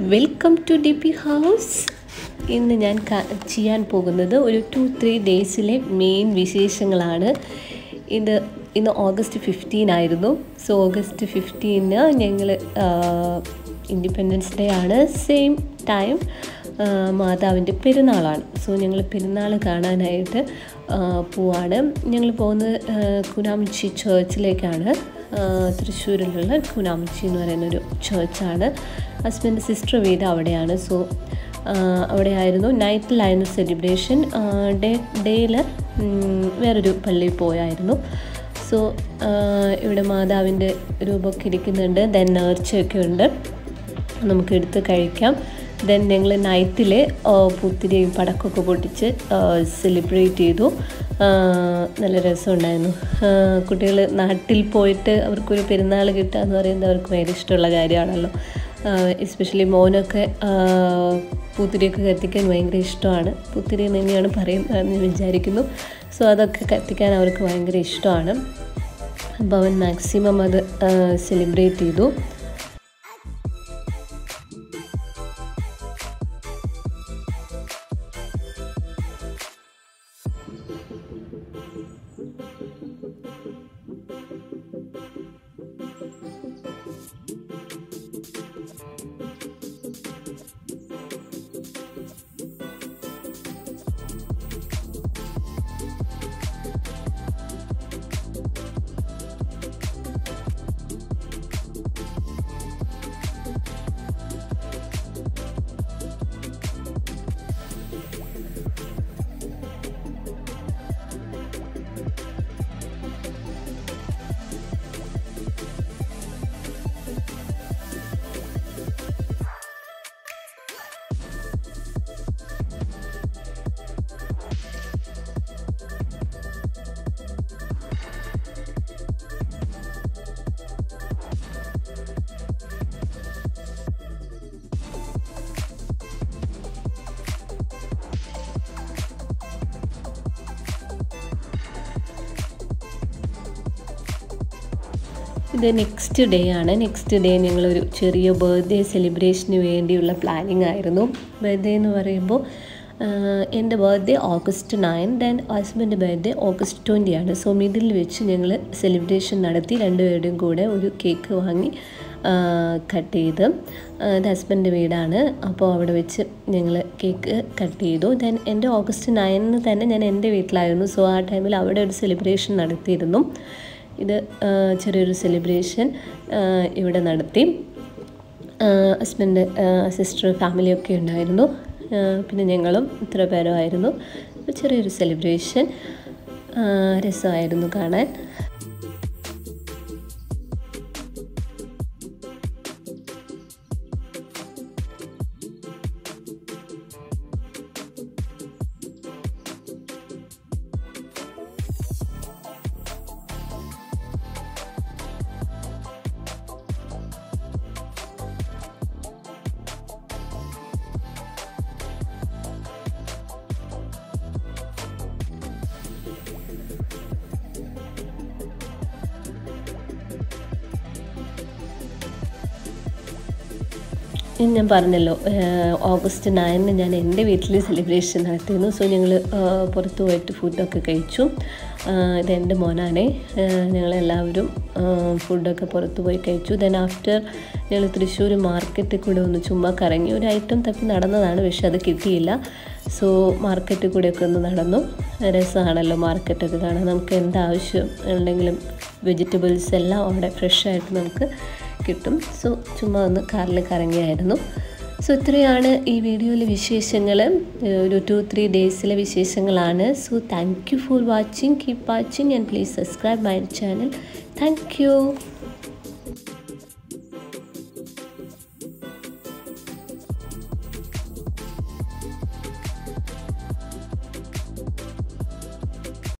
welcome to D P House ഇന്ന് ഞാൻ ക- ചെയ്യാൻ പോകുന്നത് ഒരു ടു ത്രീ ഡേയ്സിലെ മെയിൻ വിശേഷങ്ങളാണ് ഇത് ഇന്ന് ഓഗസ്റ്റ് ഫിഫ്റ്റീൻ ആയിരുന്നു സോ ഓഗസ്റ്റ് ഫിഫ്റ്റീന് ഞങ്ങൾ ഇൻഡിപെൻഡൻസ് ഡേ ആണ് സെയിം ടൈം മാതാവിൻ്റെ പെരുന്നാളാണ് സോ ഞങ്ങൾ പെരുന്നാൾ കാണാനായിട്ട് ആ, പോവാണ് ഞങ്ങൾ പോകുന്നത് ആ, കുനാമിച്ചി ചേർച്ചിലേക്കാണ് ആ, തൃശ്ശൂരിലുള്ള കുനാമിച്ചി എന്ന് പറയുന്ന ഒരു ചേർച്ചാണ് ഹസ്ബൻഡ് സിസ്റ്റർ വീട് അവിടെയാണ് സോ അവിടെ ആയിരുന്നു നൈറ്റിലായിരുന്നു സെലിബ്രേഷൻ ഡേ ഡേയിൽ വേറൊരു പള്ളിയിൽ പോയായിരുന്നു സോ ഇവിടെ മാതാവിൻ്റെ രൂപമൊക്കെ ഇരിക്കുന്നുണ്ട് ദെൻ നേർച്ചയൊക്കെ ഉണ്ട് നമുക്ക് എടുത്ത് കഴിക്കാം ദെൻ ഞങ്ങൾ നൈറ്റിൽ പുത്തിരിയും പടക്കമൊക്കെ പൊട്ടിച്ച് സെലിബ്രേറ്റ് ചെയ്തു ആ, നല്ല രസമുണ്ടായിരുന്നു കുട്ടികൾ നാട്ടിൽ പോയിട്ട് അവർക്കൊരു പെരുന്നാൾ കിട്ടുക എന്ന് പറയുന്നത് അവർക്ക് ഭയങ്കര ഇഷ്ടമുള്ള കാര്യമാണല്ലോ എസ്പെഷ്യലി മോനൊക്കെ ആ, പൂത്തിരിയൊക്കെ കത്തിക്കാൻ ഭയങ്കര ഇഷ്ടമാണ് പൂത്തിരി എന്ന് തന്നെയാണ് പറയുന്നതെന്ന് വിചാരിക്കുന്നു സോ അതൊക്കെ കത്തിക്കാൻ അവർക്ക് ഭയങ്കര ഇഷ്ടമാണ് അപ്പോൾ അവൻ മാക്സിമം അത് സെലിബ്രേറ്റ് ചെയ്തു ഇത് നെക്സ്റ്റ് ഡേ ആണ് നെക്സ്റ്റ് ഡേ ഞങ്ങളൊരു ചെറിയ ബർത്ത്ഡേ സെലിബ്രേഷന് വേണ്ടിയുള്ള പ്ലാനിങ് ആയിരുന്നു ബർത്ത്ഡേ എന്ന് പറയുമ്പോൾ എൻ്റെ birthday August nine then husband birthday August twenty ആണ് സോ മിഡിൽ വെച്ച് ഞങ്ങൾ സെലിബ്രേഷൻ നടത്തി രണ്ടുപേരുടെയും കൂടെ ഒരു കേക്ക് വാങ്ങി കട്ട് ചെയ്ത് ഇത് ഹസ്ബൻഡ് വീടാണ് അപ്പോൾ അവിടെ വെച്ച് ഞങ്ങൾ കേക്ക് കട്ട് ചെയ്തു ദെൻ എൻ്റെ ഓഗസ്റ്റ് നയനിന് തന്നെ ഞാൻ എൻ്റെ വീട്ടിലായിരുന്നു സോ ആ ടൈമിൽ അവിടെ ഒരു സെലിബ്രേഷൻ നടത്തിയിരുന്നു ഇത് ആ, ചെറിയൊരു സെലിബ്രേഷൻ ആ, ഇവിടെ നടത്തി ഹസ്ബൻഡ് സിസ്റ്റർ ഫാമിലിയൊക്കെ ഉണ്ടായിരുന്നു ആ, പിന്നെ ഞങ്ങളും ഇത്ര പേരുമായിരുന്നു അപ്പോൾ ചെറിയൊരു സെലിബ്രേഷൻ രസമായിരുന്നു കാണാൻ ഇനി ഞാൻ പറഞ്ഞല്ലോ ഏഹ് ഓഗസ്റ്റ് നയനിന് ഞാൻ എൻ്റെ വീട്ടിൽ സെലിബ്രേഷൻ നടത്തിയിരുന്നു സോ ഞങ്ങൾ പുറത്ത് പോയിട്ട് ഫുഡൊക്കെ കഴിച്ചു ആഹ് ഇത് എൻ്റെ മോനാണേ ഏഹ് ഞങ്ങളെല്ലാവരും ആഹ് ഫുഡൊക്കെ പുറത്ത് പോയി കഴിച്ചു ദെൻ ആഫ്റ്റർ ഞങ്ങൾ തൃശ്ശൂർ മാർക്കറ്റിൽ കൂടെ ഒന്ന് ചുമ്മാ കറങ്ങി ഒരു ഐറ്റം തപ്പി നടന്നതാണ് പക്ഷെ അത് കിട്ടിയില്ല സോ മാർക്കറ്റിൽ കൂടെയൊക്കെ ഒന്ന് നടന്നു രസമാണല്ലോ മാർക്കറ്റൊക്കെ കാണാൻ നമുക്ക് എന്താവശ്യം ഉണ്ടെങ്കിലും വെജിറ്റബിൾസ് എല്ലാം അവിടെ ഫ്രഷായിട്ട് നമുക്ക് കിട്ടും സോ ചുമ്മാ ഒന്ന് കാറിൽ കറങ്ങിയായിരുന്നു സോ ഇത്രയാണ് ഈ വീഡിയോയിലെ വിശേഷങ്ങൾ ഒരു ടു ത്രീ ഡേയ്സിലെ വിശേഷങ്ങളാണ് so thank you for watching keep watching and please subscribe my channel thank U